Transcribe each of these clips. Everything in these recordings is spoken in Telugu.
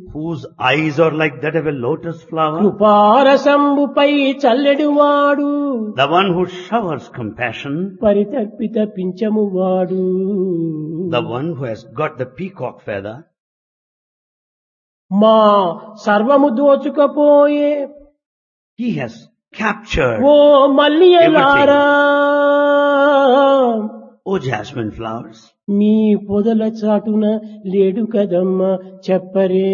whose eyes are like that of a lotus flower, కృపారసంబుపై చల్లెడువాడు the one who showers compassion, పరితర్పిత పించము వాడు the one who has got the peacock feather, మా సర్వము దోచుకపోయే he has captured, oh మల్లియలారా O jasmine flowers, మీ పొదల చాటున లేడు కదమ్మా చెప్పరే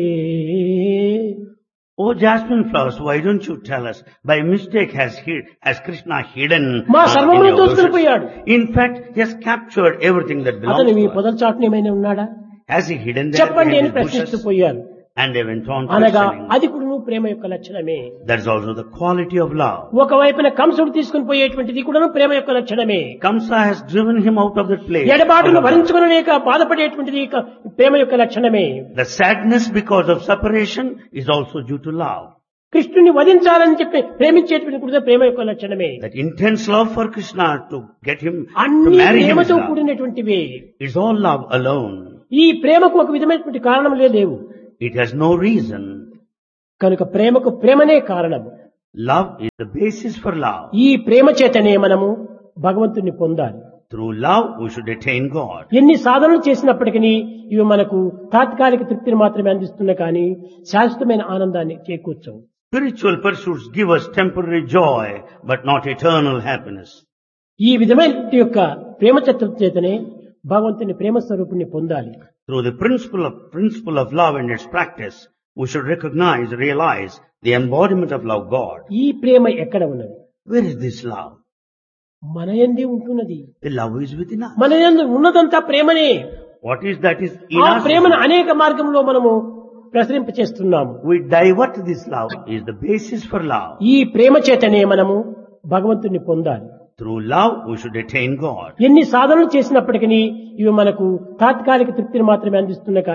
O jasmine flowers, why don't you tell us, by mistake has hid, has Krishna hidden మా uh, in సర్వమును your దోచుకుని bushes? పోయాడు In fact, he has captured everything that belongs అతను మీ to us. పొదల చాటున ఏమైనా ఉన్నాడా Has he hidden there చెప్పండి in అని his ప్రశ్నిస్తూ bushes? పోయారు And they went on అనగా questioning. అది కూడా ప్రేమ యొక్క లక్షణమే That is also the quality of love. ఒకవైపున కంసుడు తీసుకుని పోయేటువంటిది కూడా ప్రేమ యొక్క లక్షణమే Kamsa has driven him out of that place. ఎడబాటును Of love. భరించుకునలేక బాధపడేటువంటిది ఇక ప్రేమ యొక్క లక్షణమే The sadness because of separation is also due to love. కృష్ణుని వధించాలని చెప్పి ప్రేమించేటువంటి కూడా ప్రేమ యొక్క లక్షణమే That intense love for Krishna to get him to అన్ని marry him is ప్రేమతో love. కూడినటువంటివే It's all love alone. ఈ ప్రేమకు ఒక విధమైనటువంటి కారణములే లేవు It has no reason. కనుక ప్రేమకు ప్రేమనే కారణము Love is the basis for love. ఈ ప్రేమ చేతనే మనము భగవంతుని పొందాలి Through love we should attain God. ఎన్ని సాధనలు చేసినప్పటికీ ఇవి మనకు తాత్కాలిక తృప్తిని మాత్రమే అందిస్తున్నాయి కానీ శాశ్వతమైన ఆనందాన్ని చేకూర్చవు Spiritual pursuits give us temporary joy, but not eternal happiness. ఈ విధమైన యొక్క ప్రేమ తత్వం చేతనే భగవంతుని ప్రేమ స్వరూపుణ్ణి పొందాలి Through the principle of, principle of love and its practice, we should recognize, realize the embodiment of love God. ఈ ప్రేమ ఎక్కడ ఉన్నది Where is this love? మన ఎందే ఉంటున్నది The love is within us. మన ఎందు ఉన్నదంతా ప్రేమనే What is that is in ఆ us? ప్రేమను అనేక మార్గంలో మనము ప్రసరింప చేస్తున్నాము We divert this love is the basis for love. ఈ ప్రేమ చేతనే మనము భగవంతుని పొందాలి Through love we should attain God. ఎన్ని సాధనలు చేసినప్పటికీ ఇవి మనకు తాత్కాలిక తృప్తిని మాత్రమే అందిస్తున్నాయి